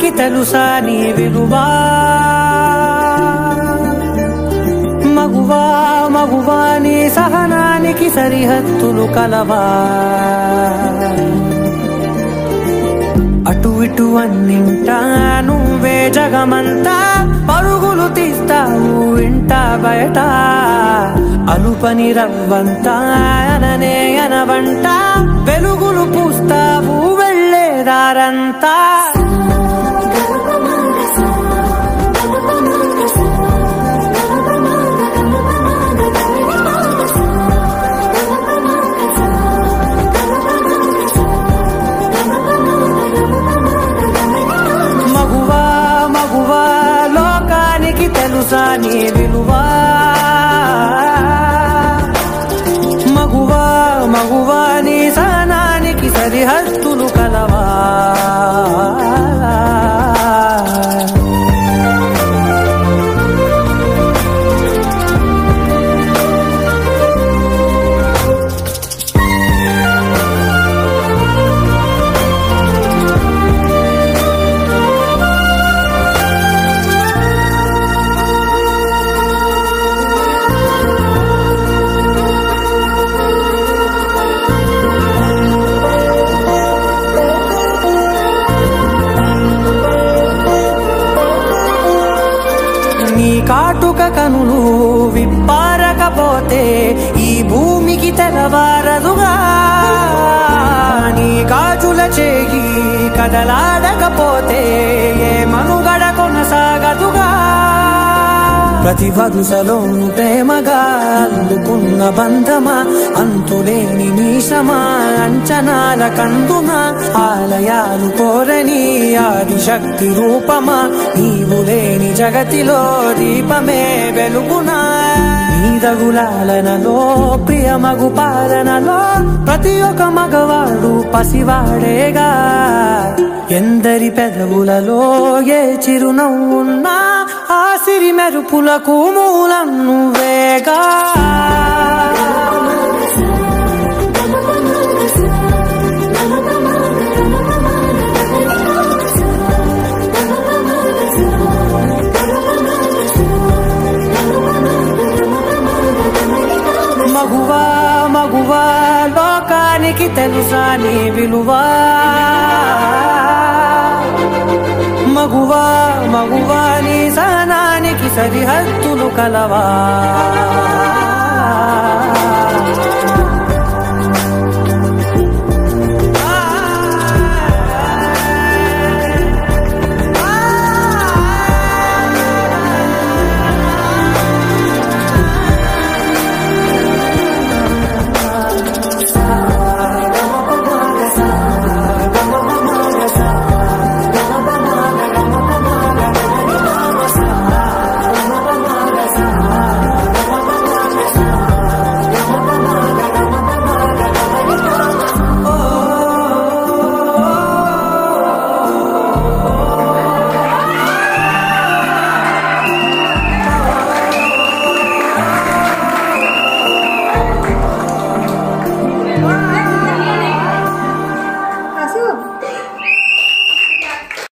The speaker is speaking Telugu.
లోకానికి తెలుసా నీ విలువా మగువా మగువా నీ సహనానికి సరిహద్దులు కలవా అటు ఇటు అన్నింటా నువ్వే జగమంతా పరుగులు తీస్తావు ఇంట బయట అలుపని రవ్వంతా అననే అనవంట వెలుగులు పూస్తావు వెళ్ళేదారంతా మగువా మగువా లోకానికి తెలుసా నీ విలువా మగువా మగువా నీ సహనానికి సరిహద్దులు కలవా నీ కాటుక కనులు విప్పారకపోతే ఈ భూమికి తెలవారదుగా నీ గాజుల చేయి కదలాడకపోతే ఏ మనుగడ కొనసాగదుగా ప్రతి వరుసలోను ప్రేమగా అల్లుకున్న బంధమా అంతులేని నీశమా అంచనాల కందుమా ఆలయాలు కోరని ఆదిశక్తి రూపమా నీవు లేని జగతిలో దీపమే వెలుగునా నీదగులాలనలో ప్రియమగు పాలనలో ప్రతి ఒక్క మగవాడు పసివాడేగా ఎందరి పెదవులలో ఏ చిరునవ్వున్నా ఆ సిరి మెరుపులకు మూలం నువ్వేగా మగువా మగువా లోకానికి తెలుసా నీ విలువా మగువా మగువా నీ సహనానికి సరిహద్దులు కలవా